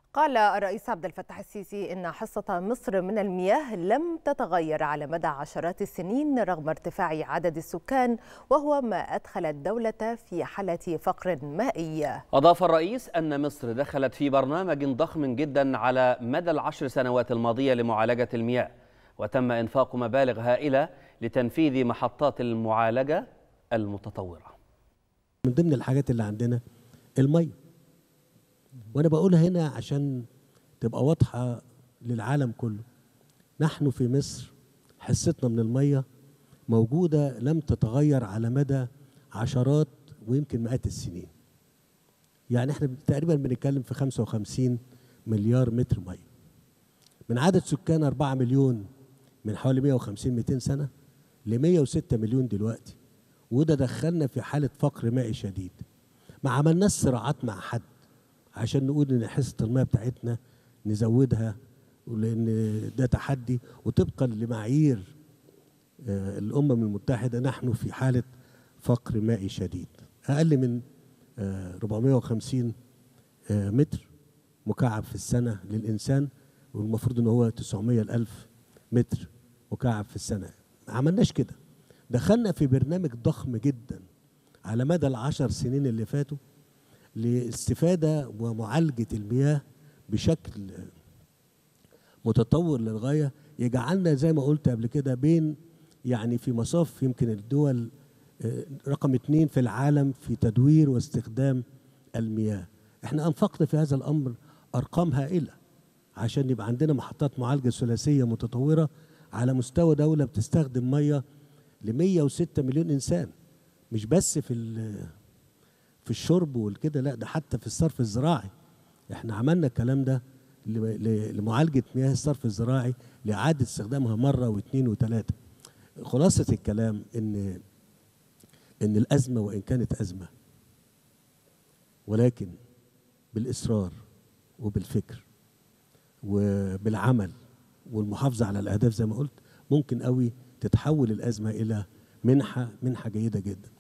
قال الرئيس عبد الفتاح السيسي إن حصة مصر من المياه لم تتغير على مدى عشرات السنين رغم ارتفاع عدد السكان وهو ما أدخل الدولة في حالة فقر مائي أضاف الرئيس أن مصر دخلت في برنامج ضخم جدا على مدى العشر سنوات الماضية لمعالجة المياه وتم إنفاق مبالغ هائلة لتنفيذ محطات المعالجة المتطورة من ضمن الحاجات اللي عندنا الميه وانا بقولها هنا عشان تبقى واضحه للعالم كله نحن في مصر حصتنا من الميه موجوده لم تتغير على مدى عشرات ويمكن مئات السنين يعني احنا تقريبا بنتكلم في 55 مليار متر ميه من عدد سكان 4 مليون من حوالي 150 200 سنه ل 106 مليون دلوقتي وده دخلنا في حاله فقر مائي شديد ما عملناش صراعات مع حد عشان نقول ان حصه الميه بتاعتنا نزودها لان ده تحدي وطبقا لمعايير الامم المتحده نحن في حاله فقر مائي شديد اقل من 450 متر مكعب في السنه للانسان والمفروض ان هو 900 الف متر مكعب في السنه ما عملناش كده دخلنا في برنامج ضخم جدا على مدى العشر سنين اللي فاتوا لاستفادة ومعالجة المياه بشكل متطور للغاية يجعلنا زي ما قلت قبل كده بين يعني في مصاف يمكن الدول رقم اثنين في العالم في تدوير واستخدام المياه احنا أنفقنا في هذا الأمر أرقام هائلة عشان يبقى عندنا محطات معالجة ثلاثية متطورة على مستوى دولة بتستخدم مية ل 106 مليون إنسان مش بس في في الشرب والكده لا ده حتى في الصرف الزراعي احنا عملنا الكلام ده لمعالجه مياه الصرف الزراعي لاعاده استخدامها مره واثنين وثلاثه خلاصه الكلام ان ان الازمه وان كانت ازمه ولكن بالاصرار وبالفكر وبالعمل والمحافظه على الاهداف زي ما قلت ممكن قوي تتحول الازمه الى منحه منحه جيده جدا